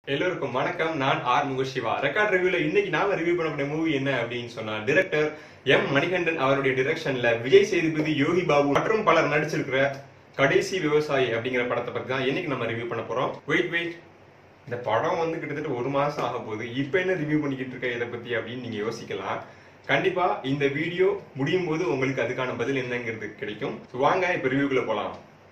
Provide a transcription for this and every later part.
எல்லோருக்கும் வணக்கம் நான் ஆர் முக சிவா ரெக்கார்ட் ரிவ்யூல இன்னைக்கு நாம ரிவ்யூ பண்ணக்கூடிய மூவி என்ன அப்படின்னு சொன்னா டிரெக்டர் எம் மணிகண்டன் அவருடைய டிரெக்ஷன்ல விஜய் சேதுபதி யோகி பாபு மற்றும் பலர் நடிச்சிருக்கிற கடைசி விவசாயி அப்படிங்கிற படத்தை பத்தி தான் இன்னைக்கு நம்ம ரிவ்யூ பண்ண போறோம் வெயிட் வெயிட் இந்த படம் வந்து கிட்டத்தட்ட ஒரு மாசம் ஆக போகுது இப்ப என்ன ரிவ்யூ பண்ணிக்கிட்டு இருக்க இதை பத்தி அப்படின்னு நீங்க யோசிக்கலாம் கண்டிப்பா இந்த வீடியோ முடியும் போது உங்களுக்கு அதுக்கான பதில் என்னங்கிறது கிடைக்கும் So, வாங்க இப்ப ரிவ்யூக்குள்ள போலாம்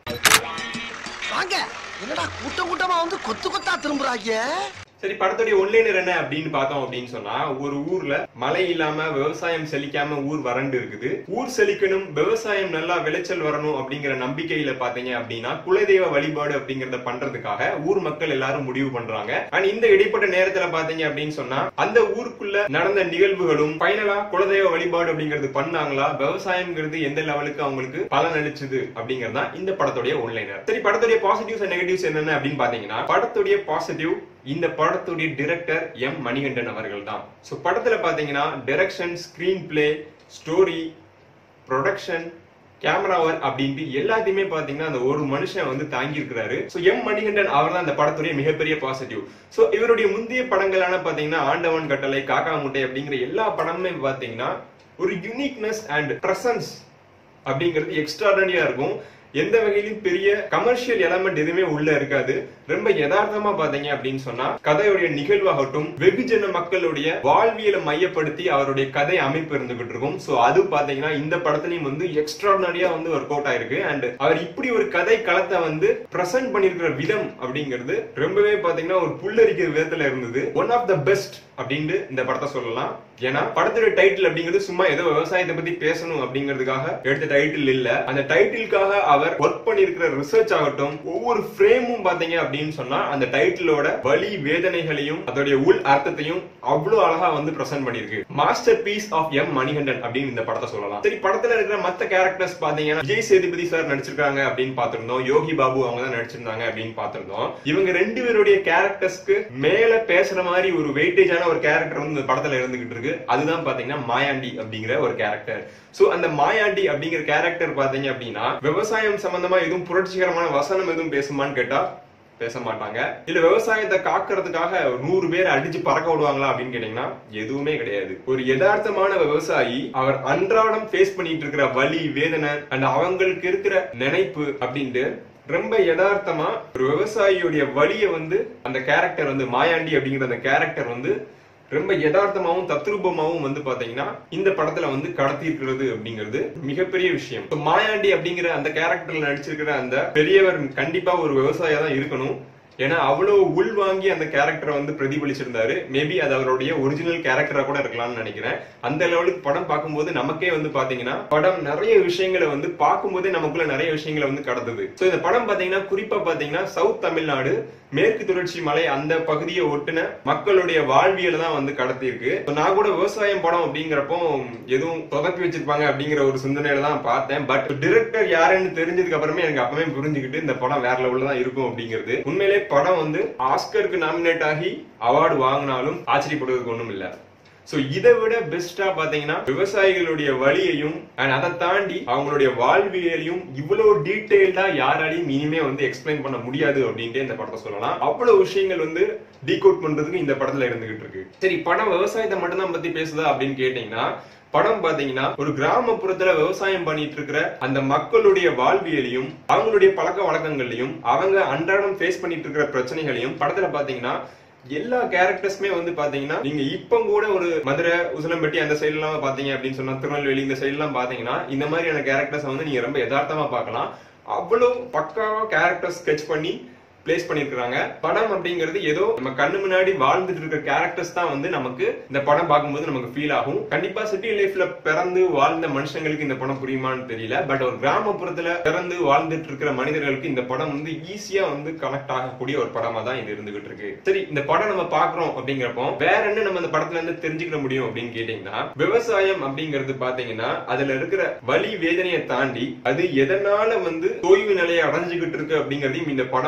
வாங்க என்னடா கூட்டம் கூட்டமா வந்து கொத்து கொத்தா திரும்புறாங்க சரி படத்துடைய ஒன்லைனர் என்ன அப்படின்னு பார்த்தோம் அப்படின்னு சொன்னா ஒரு ஊர்ல மழை இல்லாம விவசாயம் செழிக்காம ஊர் வறண்டு இருக்குது ஊர் செழிக்கணும் விவசாயம் நல்லா விளைச்சல் வரணும் அப்படிங்கிற நம்பிக்கையில பாத்தீங்க அப்படின்னா குலதெய்வ வழிபாடு அப்படிங்கறத பண்றதுக்காக ஊர் மக்கள் எல்லாரும் முடிவு பண்றாங்க அண்ட் இந்த இடைப்பட்ட நேரத்துல பாத்தீங்க அப்படின்னு சொன்னா அந்த ஊருக்குள்ள நடந்த நிகழ்வுகளும் ஃபைனலா குலதெய்வ வழிபாடு அப்படிங்கிறது பண்ணாங்களா விவசாயம்ங்கிறது எந்த லெவலுக்கு அவங்களுக்கு பலன் அளிச்சது அப்படிங்கறது தான் இந்த படத்துடைய ஒன்லைனர் சரி படத்துடைய பாசிட்டிவ்ஸ் அண்ட் நெகட்டிவ்ஸ் என்னென்ன அப்படின்னு பாத்தீங்கன்னா படத்துடைய பாசிட்டிவ் இந்த படத்துடைய டிரெக்டர் எம் மணிகண்டன் அவர்கள் தான் ஸோ படத்துல பாத்தீங்கன்னா direction screenplay story production camera work அப்படின்ட்டு எல்லாத்தையுமே பாத்தீங்கன்னா அந்த ஒரு மனுஷன் வந்து தாங்கி இருக்கிறாரு சோ எம் மணிகண்டன் அவர் தான் அந்த படத்துடைய மிகப்பெரிய பாசிட்டிவ் சோ இவருடைய முந்தைய படங்களான பாத்தீங்கன்னா ஆண்டவன் கட்டளை காக்கா முட்டை அப்படிங்கிற எல்லா படமுமே பாத்தீங்கன்னா ஒரு யூனிக்னஸ் அண்ட் பிரசன்ஸ் அப்படிங்கிறது எக்ஸ்ட்ராடனியா இருக்கும் எந்த வகையிலும் பெரிய கமர்ஷியல் எலமெண்ட் எதுவுமே உள்ள இருக்காது ரொம்ப யதார்த்தமா பாத்தீங்க அப்படின்னு சொன்னா கதையுடைய நிகழ்வாகட்டும் வெகுஜன மக்களுடைய வாழ்வியலை மையப்படுத்தி அவருடைய கதை அமைப்பு இருந்துகிட்டு இருக்கும் சோ அது பாத்தீங்கன்னா இந்த படத்துலயும் வந்து எக்ஸ்ட்ராடனரியா வந்து ஒர்க் அவுட் ஆயிருக்கு அண்ட் அவர் இப்படி ஒரு கதை களத்தை வந்து பிரசன்ட் பண்ணிருக்கிற விதம் அப்படிங்கிறது ரொம்பவே பாத்தீங்கன்னா ஒரு புல்லரிக்கிற விதத்துல இருந்தது ஒன் ஆஃப் த பெஸ்ட் அப்படின்ட்டு இந்த படத்தை சொல்லலாம் ஏன்னா படத்தோட டைட்டில் அப்படிங்கிறது சும்மா ஏதோ விவசாயத்தை பத்தி பேசணும் அப்படிங்கிறதுக்காக எடுத்த டைட்டில் இல்ல அந்த டைட்டிலுக்காக அவர் ஒர்க் பண்ணிருக்கிற ரிசர்ச் ஆகட்டும் ஒவ்வொரு ஃப்ரேமும் பாத்தீங்க அப்படின்னு சொன்னா அந்த டைட்டிலோட வலி வேதனைகளையும் அதோடைய உள் அர்த்தத்தையும் அவ்வளவு அழகா வந்து பிரசன்ட் பண்ணிருக்கு masterpiece of M Manikandan அப்படின்னு இந்த படத்தை சொல்லலாம் சரி படத்துல இருக்கிற மத்த கேரக்டர்ஸ் பாத்தீங்கன்னா விஜய் சேதுபதி சார் நடிச்சிருக்காங்க அப்படின்னு பார்த்திருந்தோம் யோகி பாபு அவங்க தான் நடிச்சிருந்தாங்க அப்படின்னு பார்த்திருந்தோம் இவங்க ரெண்டு பேருடைய கேரக்டர்ஸ்க்கு மேல பேசுற மாதிரி ஒரு வெயிட்டேஜான ஒரு கேரக்டர் வந்து இந்த படத்துல இருந்துகிட்டு இருக்கு அதுதான் பாத்தீங்கன்னா மாயாண்டி அப்படிங்கிற ஒரு கேரக்டர் சோ அந்த மாயாண்டி அப்படிங்கிற கேரக்டர் பாத்தீங்க அப்படின்னா விவசாயம் சம்பந்தமா எதுவும் புரட்சிகரமான வசனம் எதுவும் பேசுமான்னு கேட்டா பேச மாட்டாங்க இல்ல விவசாயத்தை காக்கிறதுக்காக நூறு பேர் அடிச்சு பறக்க விடுவாங்களா அப்படின்னு கேட்டீங்கன்னா எதுவுமே கிடையாது ஒரு யதார்த்தமான விவசாயி அவர் அன்றாடம் ஃபேஸ் பண்ணிட்டு இருக்கிற வலி வேதனை அண்ட் அவங்களுக்கு இருக்கிற நினைப்பு அப்படின்ட்டு ரொம்ப யதார்த்தமா ஒரு விவசாயியுடைய வழியை வந்து அந்த கேரக்டர் வந்து மாயாண்டி அப்படிங்கிற அந்த கேரக்டர் வந்து ரொம்ப யதார்த்தமாவும் தத்ரூபமாவும் வந்து பாத்தீங்கன்னா இந்த படத்துல வந்து கடத்தி இருக்கிறது அப்படிங்கிறது மிகப்பெரிய விஷயம் So, மாயாண்டி அப்படிங்கிற அந்த கேரக்டர்ல நடிச்சிருக்கிற அந்த பெரியவர் கண்டிப்பா ஒரு விவசாயியா தான் இருக்கணும் ஏன்னா அவ்வளவு உள் வாங்கி அந்த கேரக்டரை வந்து பிரதிபலிச்சிருந்தாரு மேபி அது அவருடைய ஒரிஜினல் கேரக்டரா கூட இருக்கலாம்னு நினைக்கிறேன் அந்த லெவலுக்கு படம் பார்க்கும்போது நமக்கே வந்து பாத்தீங்கன்னா படம் நிறைய விஷயங்களை வந்து பார்க்கும்போதே நமக்குள்ள நிறைய விஷயங்களை வந்து கடந்தது சோ இந்த படம் பாத்தீங்கன்னா குறிப்பா பாத்தீங்கன்னா சவுத் தமிழ்நாடு மேற்கு தொடர்ச்சி மலை அந்த பகுதியை ஒட்டுன மக்களுடைய வாழ்வியலை தான் வந்து கடத்தி இருக்கு So, நான் கூட விவசாயம் படம் அப்படிங்கிறப்போ எதுவும் சொதப்பி வச்சிருப்பாங்க அப்படிங்கிற ஒரு சிந்தனையில தான் பார்த்தேன் பட் டிரெக்டர் யாருன்னு தெரிஞ்சதுக்கு அப்புறமே எனக்கு அப்பவே புரிஞ்சுக்கிட்டு இந்த படம் வேற லெவல்ல தான் இருக்கும் அப்படிங்கிறது உண்மையிலே படம் வந்து ஆஸ்கருக்கு நாமினேட் ஆகி அவார்டு வாங்கினாலும் ஆச்சரியப்படுவதற்கு ஒண்ணும் இல்ல சோ இதை விட பெஸ்டா பாத்தீங்கன்னா விவசாயிகளுடைய வழியையும் அண்ட் அதை தாண்டி அவங்களுடைய வாழ்வியலையும் இவ்வளவு டீடைல்டா யாராலையும் இனிமே வந்து எக்ஸ்பிளைன் பண்ண முடியாது அப்படின்ட்டு இந்த படத்தை சொல்லலாம் அவ்வளவு விஷயங்கள் வந்து டீகோட் பண்றதுக்கு இந்த படத்துல இருந்துகிட்டு இருக்கு சரி படம் விவசாயத்தை மட்டும்தான் பத்தி பேசுதா அப்படின்னு கேட்டீங்கன்னா படம் பாத்தீங்கன்னா ஒரு கிராமப்புறத்துல விவசாயம் பண்ணிட்டு இருக்கிற அந்த மக்களுடைய வாழ்வியலையும் அவங்களுடைய பழக்க வழக்கங்களையும் அவங்க அன்றாடம் ஃபேஸ் பண்ணிட்டு இருக்கிற பிரச்சனைகளையும் படத்துல பாத்தீங்கன்னா எல்லா கேரக்டர்ஸ்மே வந்து பாத்தீங்கன்னா நீங்க இப்ப கூட ஒரு மதுரை உசிலம்பட்டி அந்த சைடு எல்லாம் பாத்தீங்க அப்படின்னு சொன்னா திருநெல்வேலி இந்த சைடு எல்லாம் பாத்தீங்கன்னா இந்த மாதிரியான கேரக்டர்ஸ் வந்து நீங்க ரொம்ப யதார்த்தமா பார்க்கலாம் அவ்வளவு பக்காவா கேரக்டர் ஸ்கெச் பண்ணி பிளேஸ் பண்ணிருக்காங்க படம் அப்படிங்கிறது ஏதோ நம்ம கண்ணு முன்னாடி வாழ்ந்துட்டு இருக்க கேரக்டர்ஸ் தான் வந்து நமக்கு இந்த படம் பார்க்கும்போது நமக்கு ஃபீல் ஆகும் கண்டிப்பா சிட்டி லைஃப்ல பிறந்து வாழ்ந்த மனுஷங்களுக்கு இந்த படம் புரியுமான்னு தெரியல பட் ஒரு கிராமப்புறத்துல பிறந்து வாழ்ந்துட்டு இருக்கிற மனிதர்களுக்கு இந்த படம் வந்து ஈஸியா வந்து கனெக்ட் ஆகக்கூடிய ஒரு படமா தான் இது இருந்துகிட்டு இருக்கு சரி இந்த படம் நம்ம பாக்குறோம் அப்படிங்கிறப்போ வேற என்ன நம்ம இந்த படத்துல இருந்து தெரிஞ்சுக்க முடியும் அப்படின்னு கேட்டீங்கன்னா விவசாயம் அப்படிங்கிறது பாத்தீங்கன்னா அதுல இருக்கிற வலி வேதனையை தாண்டி அது எதனால வந்து தோய்வு நிலையை அடைஞ்சுகிட்டு இருக்கு அப்படிங்கறதையும் இந்த படம் வந்து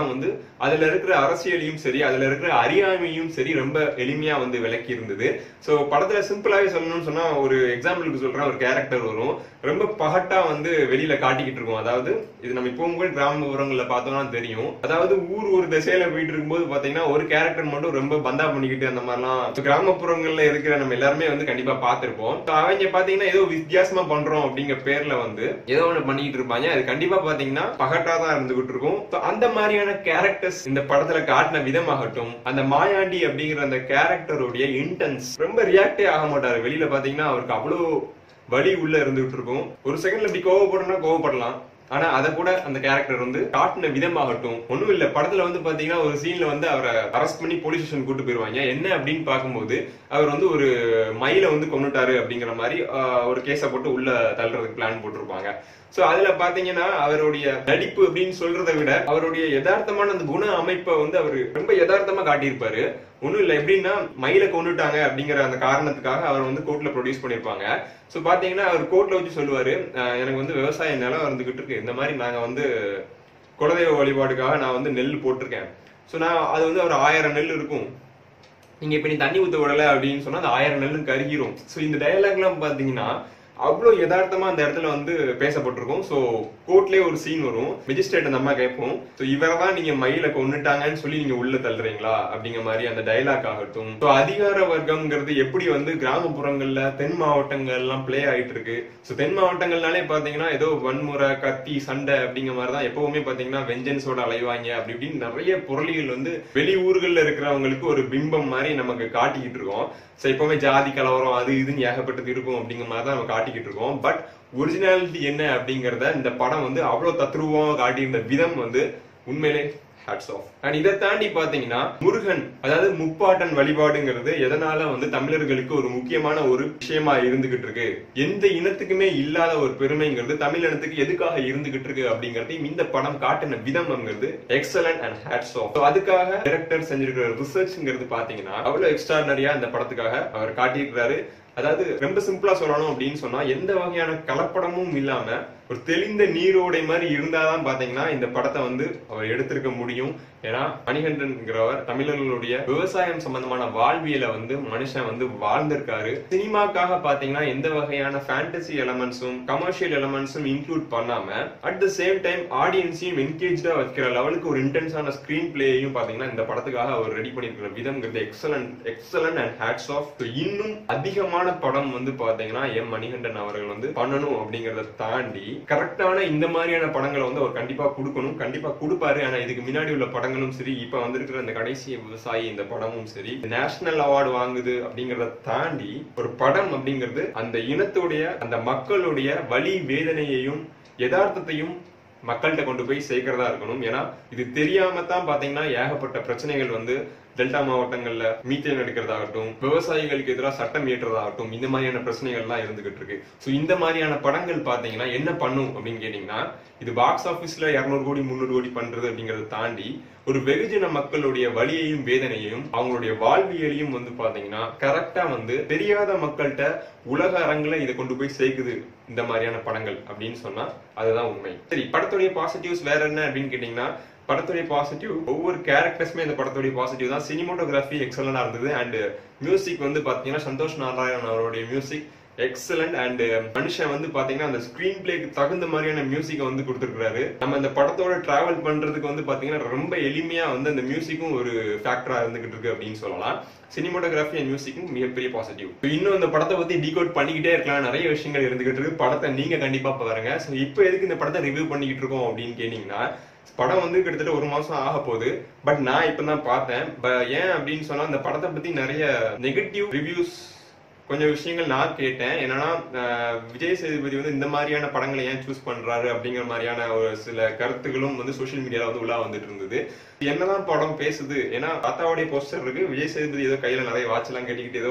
அதுல இருக்கிற அரசியலையும் சரி அதுல இருக்கிற அறியாமையும் சரி ரொம்ப எளிமையா வந்து விளக்கி இருந்தது சோ படத்துல சிம்பிளாவே சொல்லணும்னு சொன்னா ஒரு எக்ஸாம்பிளுக்கு சொல்றேன் ஒரு கேரக்டர் வரும் ரொம்ப பகட்டா வந்து வெளியில காட்டிக்கிட்டு இருக்கும் அதாவது இது நம்ம இப்பவும் கூட கிராமப்புறங்கள்ல பார்த்தோம்னா தெரியும் அதாவது ஊர் ஒரு திசையில போயிட்டு இருக்கும்போது பாத்தீங்கன்னா ஒரு கேரக்டர் மட்டும் ரொம்ப பந்தா பண்ணிக்கிட்டு அந்த மாதிரிலாம் இப்ப கிராமப்புறங்கள்ல இருக்கிற நம்ம எல்லாருமே வந்து கண்டிப்பா பார்த்திருப்போம் So அவங்க பாத்தீங்கன்னா ஏதோ வித்தியாசமா பண்றோம் அப்படிங்கிற பேர்ல வந்து ஏதோ ஒண்ணு பண்ணிட்டு இருப்பாங்க அது கண்டிப்பா பாத்தீங்கன்னா பகட்டா தான் இருந்துகிட்டு இருக்கும் So அந்த மாதிரியான கேரக்டர்ஸ் இந்த படத்துல காட்டின விதமாகட்டும் அந்த மாயாண்டி அப்படிங்கிற அந்த கேரக்டருடைய இன்டென்ஸ் ரொம்ப ரியாக்டே ஆக மாட்டாரு வெளியில பாத்தீங்கன்னா அவருக்கு அவ்வளவு வலி உள்ள இருந்துகிட்டு இருக்கும் ஒரு செகண்ட்ல இப்படி கோவப்படணும்னா கோவப்படலாம் ஆனா அத கூட அந்த கேரக்டர் வந்து காட்டின விதமாகட்டும் ஒண்ணும் இல்ல படத்துல வந்து பாத்தீங்கன்னா ஒரு சீன்ல வந்து அவரை அரெஸ்ட் பண்ணி போலீஸ் ஸ்டேஷன் கூட்டு போயிருவாங்க என்ன அப்படின்னு பார்க்கும்போது அவர் வந்து ஒரு மயில வந்து கொண்டுட்டாரு அப்படிங்கிற மாதிரி ஆஹ், ஒரு கேஸ போட்டு உள்ள தள்ளுறதுக்கு பிளான் போட்டிருப்பாங்க சோ அதுல பாத்தீங்கன்னா அவருடைய நடிப்பு அப்படின்னு சொல்றதை விட அவருடைய யதார்த்தமான அந்த குண அமைப்பை வந்து அவர் ரொம்ப யதார்த்தமா காட்டியிருப்பாரு ஒண்ணும் இல்ல எப்படின்னா மயில கொண்டுட்டாங்க அப்படிங்கிற அந்த காரணத்துக்காக அவர் வந்து கோர்ட்ல ப்ரொடியூஸ் பண்ணிருப்பாங்க சோ பாத்தீங்கன்னா அவர் கோர்ட்ல வச்சு சொல்லுவாரு "அஹ் எனக்கு வந்து விவசாய நிலம் இருந்துகிட்டு இருக்கு இந்த மாதிரி நாங்க வந்து குலதெய்வ வழிபாடுக்காக நான் வந்து நெல் போட்டிருக்கேன் சோ நான் அது வந்து ஒரு ஆயிரம் நெல் இருக்கும் நீங்க இப்ப நீ தண்ணி ஊத்த விடல அப்படின்னு சொன்னா அந்த ஆயிரம் நெல்லும் கருகிரும் சோ இந்த டயலாக் எல்லாம் பாத்தீங்கன்னா அவ்வளவு யதார்த்தமா அந்த இடத்துல வந்து பேசப்பட்டிருக்கும் சோ கோர்ட்லயே ஒரு சீன் வரும் மெஜிஸ்ட்ரேட் அந்த அம்மா கேட்போம் சோ இவரை தான் நீங்க மயில கொன்னுட்டாங்கன்னு சொல்லி நீங்க உள்ள தள்ளுறீங்களா அப்படிங்கிற மாதிரி அந்த டயலாக் ஆகட்டும் சோ அதிகார வர்க்கம்ங்கிறது எப்படி வந்து கிராமப்புறங்கள்ல தென் மாவட்டங்கள் எல்லாம் பிளே ஆயிட்டு இருக்கு சோ தென் மாவட்டங்கள்னாலே பாத்தீங்கன்னா ஏதோ வன்முறை கத்தி சண்டை அப்படிங்கிற மாதிரி தான் எப்பவுமே பாத்தீங்கன்னா வெஞ்சன்ஸோட அலைவாங்க அப்படி இப்படின்னு நிறைய பொருளிகள் வந்து வெளி ஊர்கள்ல இருக்கிறவங்களுக்கு ஒரு பிம்பம் மாதிரி நமக்கு காட்டிக்கிட்டு இருக்கோம் சோ எப்பவுமே ஜாதி கலவரம் அது இதுன்னு ஏகப்பட்டது இருக்கும் அப்படிங்கிற மாதிரி தான் நம்ம காட்டிக்கிட்டு இருக்கோம் பட் ஒரிஜினாலிட்டி என்ன அப்படிங்கறத இந்த படம் வந்து அவ்வளவு தத்ரூபமா காட்டியிருந்த விதம் வந்து உண்மையிலே ஹேட்ஸ் ஆஃப் அண்ட் இதை தாண்டி பாத்தீங்கன்னா முருகன் அதாவது முப்பாட்டன் வழிபாடுங்கிறது எதனால வந்து தமிழர்களுக்கு ஒரு முக்கியமான ஒரு விஷயமா இருந்துகிட்டு இருக்கு எந்த இனத்துக்குமே இல்லாத ஒரு பெருமைங்கிறது தமிழ் இனத்துக்கு எதுக்காக இருந்துகிட்டு இருக்கு அப்படிங்கறதையும் இந்த படம் காட்டின விதம்ங்கிறது எக்ஸலன்ட் அண்ட் ஹேட்ஸ் ஆஃப் அதுக்காக டைரக்டர் செஞ்சிருக்கிற ரிசர்ச்ங்கிறது பாத்தீங்கன்னா அவ்வளவு எக்ஸ்ட்ரானரியா இந்த படத்துக்காக அவர் காட்டியிருக்கிறாரு அதாவது ரொம்ப சிம்பிளா சொல்லணும் அப்படின்னு சொன்னா எந்த வகையான கலப்படமும் இல்லாம ஒரு தெளிந்த நீரோடை மாதிரி இருந்தாதான் பாத்தீங்கன்னா இந்த படத்தை வந்து அவர் எடுத்திருக்க முடியும் ஏன்னா மணிகண்டன்கிறவர் தமிழர்களுடைய விவசாயம் சம்பந்தமான வாழ்வியலை வந்து மனுஷன் வந்து வாழ்ந்திருக்காரு சினிமாக்காக பாத்தீங்கன்னா எந்த வகையான ஃபேண்டசி எலமெண்ட்ஸும் கமர்ஷியல் எலமெண்ட்ஸும் இன்க்ளூட் பண்ணாம அட் த சேம் டைம் ஆடியன்ஸையும் என்கேஜா வைக்கிற லெவலுக்கு ஒரு இன்டென்ஸான ஸ்கிரீன் பிளேயையும் பாத்தீங்கன்னா இந்த படத்துக்காக அவர் ரெடி பண்ணிருக்கிற விதம்ங்கிறது excellent excellent and hats off இன்னும் அதிகமான படம் வந்து பாத்தீங்கன்னா எம் மணிகண்டன் அவர்கள் வந்து பண்ணணும் அப்படிங்கறத தாண்டி கரெக்டான இந்த மாதிரியான படங்களை வந்து அவர் கண்டிப்பா கொடுக்கணும் கண்டிப்பா கொடுப்பாரு ஆனா இதுக்கு முன்னாடி உள்ள படங்களும் சரி இப்ப வந்திருக்கிற இந்த கடைசி விவசாயி இந்த படமும் சரி நேஷனல் அவார்டு வாங்குது அப்படிங்கறத தாண்டி ஒரு படம் அப்படிங்கிறது அந்த இனத்துடைய அந்த மக்களுடைய வலி வேதனையையும் யதார்த்தத்தையும் மக்கள்கிட்ட கொண்டு போய் சேர்க்கிறதா இருக்கணும் ஏன்னா இது தெரியாம தான் பாத்தீங்கன்னா ஏகப்பட்ட பிரச்சனைகள் வந்து டெல்டா மாவட்டங்கள்ல மீத்தேன் எடுக்கிறதாகட்டும் விவசாயிகளுக்கு எதிராக சட்டம் இயற்றுறதாகட்டும் இந்த மாதிரியான பிரச்சனைகள் எல்லாம் இருந்துகிட்டு இருக்கு சோ இந்த மாதிரியான படங்கள் பாத்தீங்கன்னா என்ன பண்ணும் அப்படின்னு கேட்டீங்கன்னா இது பாக்ஸ் ஆபீஸ்ல இருநூறு கோடி முந்நூறு கோடி பண்றது அப்படிங்கறத தாண்டி ஒரு வெகுஜன மக்களுடைய வலியையும் வேதனையையும் அவங்களுடைய வாழ்வியலையும் வந்து பாத்தீங்கன்னா கரெக்டா வந்து தெரியாத மக்கள்கிட்ட உலக அரங்குல இதை கொண்டு போய் சேர்க்குது இந்த மாதிரியான படங்கள் அப்படின்னு சொன்னா அதுதான் உண்மை சரி படத்துடைய பாசிட்டிவ்ஸ் வேற என்ன அப்படின்னு கேட்டீங்கன்னா படத்துடைய பாசிட்டிவ் ஒவ்வொரு கேரக்டர்ஸுமே இந்த படத்துடைய பாசிட்டிவ் தான் சினிமோட்டோகிராஃபி எக்ஸலண்டா இருந்தது அண்ட் மியூசிக் வந்து பாத்தீங்கன்னா சந்தோஷ் நாராயணன் அவருடைய மியூசிக் எக்ஸலண்ட் அண்ட் மனுஷன் வந்து பாத்தீங்கன்னா அந்த ஸ்கிரீன் பிளேக்கு தகுந்த மாதிரியான மியூசிக்கை வந்து கொடுத்துருக்காரு நம்ம இந்த படத்தோட டிராவல் பண்றதுக்கு வந்து பாத்தீங்கன்னா ரொம்ப எளிமையா வந்து அந்த மியூசிக்கும் ஒரு ஃபேக்டரா இருந்துகிட்டு இருக்கு அப்படின்னு சொல்லலாம் சினிமோட்டோகிராஃபி அண்ட் மியூசிக்கும் மிகப்பெரிய பாசிட்டிவ் இன்னும் இந்த படத்தை பத்தி டீகோட் பண்ணிக்கிட்டே இருக்கலாம் நிறைய விஷயங்கள் இருந்துகிட்டு இருக்கு படத்தை நீங்க கண்டிப்பா பாருங்க ஸோ இப்போ எதுக்கு இந்த படத்தை ரிவ்யூ பண்ணிக்கிட்டு இருக்கோம் அப்படின்னு கேட்டீங்கன்னா படம் வந்து கிட்டத்தட்ட ஒரு மாசம் ஆக போகுது பட் நான் இப்பதான் பார்த்தேன் ப- ஏன் அப்படின்னு சொன்னா இந்த படத்தை பத்தி நிறைய நெகட்டிவ் ரிவ்யூஸ் கொஞ்சம் விஷயங்கள் நான் கேட்டேன் என்னன்னா அஹ், விஜய் சேதுபதி வந்து இந்த மாதிரியான படங்களை ஏன் சூஸ் பண்றாரு அப்படிங்கிற மாதிரியான ஒரு சில கருத்துகளும் வந்து சோஷியல் மீடியால வந்து உலா வந்துட்டு இருந்தது என்னதான் படம் பேசுது ஏன்னா தாத்தாவுடைய போஸ்டர் இருக்கு விஜய் சேதுபதி ஏதோ கையில நிறைய வாட்ச் எல்லாம் கட்டிக்கிட்டு ஏதோ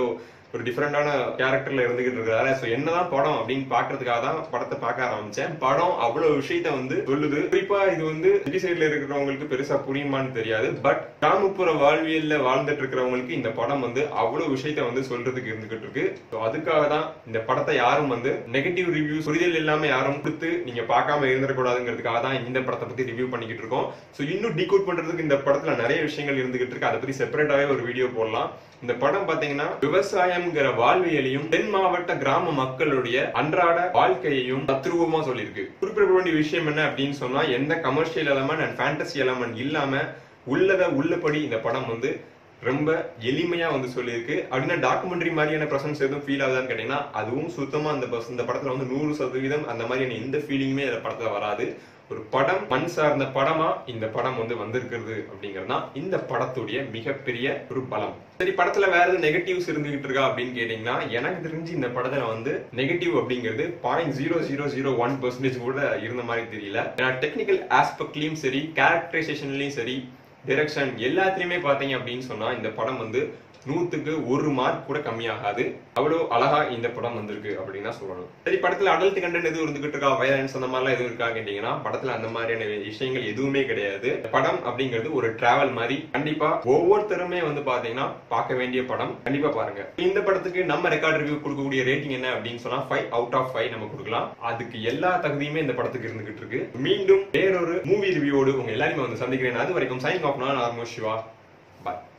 ஒரு டிஃப்ரெண்டான கேரக்டர்ல இருந்துகிட்டு இருக்காரு சோ என்னதான் படம் அப்படின்னு பாக்குறதுக்காக தான் படத்தை பார்க்க ஆரம்பிச்சேன் படம் அவ்வளவு விஷயத்த வந்து சொல்லுது குறிப்பா இது வந்து சிட்டி சைட்ல இருக்கிறவங்களுக்கு பெருசா புரியுமான்னு தெரியாது பட் கிராமப்புற வாழ்வியல்ல வாழ்ந்துட்டு இருக்கிறவங்களுக்கு இந்த படம் வந்து அவ்வளவு விஷயத்த வந்து சொல்றதுக்கு இருந்துகிட்டு இருக்கு So அதுக்காக தான் இந்த படத்தை யாரும் வந்து நெகட்டிவ் ரிவ்யூ புரிதல் இல்லாம யாரும் கொடுத்து நீங்க பார்க்காம இருந்துடக்கூடாதுங்கிறதுக்காக தான் இந்த படத்தை பத்தி ரிவ்யூ பண்ணிக்கிட்டு இருக்கோம் சோ இன்னும் டீகோட் பண்றதுக்கு இந்த படத்துல நிறைய விஷயங்கள் இருந்துகிட்டு இருக்கு அதை பத்தி செப்பரேட்டாவே ஒரு வீடியோ போடலாம் இந்த படம் பாத்தீங்கன்னா விவசாயம்ங்கிற வாழ்வியலையும் தென் மாவட்ட கிராம மக்களுடைய அன்றாட வாழ்க்கையையும் தத்ரூபமா சொல்லியிருக்கு குறிப்பிட வேண்டிய விஷயம் என்ன அப்படின்னு சொன்னா எந்த commercial element and fantasy element இல்லாம உள்ளத உள்ளபடி இந்த படம் வந்து ரொம்ப எளிமையா வந்து சொல்லியிருக்கு அப்படின்னா டாக்குமெண்ட்ரி மாதிரியான பிரசன்ஸ் எதுவும் ஃபீல் ஆகுதான்னு கேட்டீங்கன்னா அதுவும் சுத்தமா அந்த பஸ் இந்த படத்துல வந்து நூறு சதவீதம் அந்த மாதிரியான எந்த ஃபீலிங்குமே இந்த படத்துல வராது ஒரு படம் மண் சார்ந்த படமா இந்த படம் வந்து வந்திருக்கிறது அப்படிங்கிறது தான் இந்த படத்துடைய மிகப்பெரிய ஒரு பலம் சரி படத்துல வேற எதுவும் நெகட்டிவ்ஸ் இருந்துகிட்டு இருக்கா அப்படின்னு கேட்டீங்கன்னா எனக்கு தெரிஞ்சு இந்த படத்துல வந்து நெகட்டிவ் அப்படிங்கிறது point zero zero zero one percentage கூட இருந்த மாதிரி தெரியல ஏன்னா டெக்னிக்கல் ஆஸ்பெக்ட்லயும் சரி கேரக்டரைசேஷன்லயும் சரி டைரக்ஷன் எல்லாத்துலயுமே பாத்தீங்க அப்படின்னு சொன்னா இந்த படம் வந்து நூத்துக்கு ஒரு மார்க் கூட கம்மியாகாது அவ்வளவு அழகா இந்த படம் வந்திருக்கு அப்படின்னு தான் சொல்லணும் சரி படத்துல அடல்ட் கண்டென்ட் எதுவும் இருந்துகிட்டு இருக்கா வயலன்ஸ் அந்த மாதிரிலாம் எதுவும் இருக்கா கேட்டீங்கன்னா படத்துல அந்த மாதிரியான விஷயங்கள் எதுவுமே கிடையாது படம் அப்படிங்கிறது ஒரு டிராவல் மாதிரி கண்டிப்பா ஒவ்வொருத்தருமே வந்து பாத்தீங்கன்னா பார்க்க வேண்டிய படம் கண்டிப்பா பாருங்க இந்த படத்துக்கு நம்ம ரெக்கார்ட் ரிவ்யூ கொடுக்கக்கூடிய ரேட்டிங் என்ன அப்படின்னு சொன்னா ஃபைவ் அவுட் ஆஃப் ஃபைவ் நம்ம கொடுக்கலாம் அதுக்கு எல்லா தகுதியுமே இந்த படத்துக்கு இருந்துகிட்டு இருக்கு மீண்டும் வேறொரு மூவி ரிவ்யூவோடு உங்க எல்லாருமே வந்து சந்திக்கிறேன் அது வரைக்கும் சைன் ஆஃப் நான் ஆர்மோ சிவா பாய்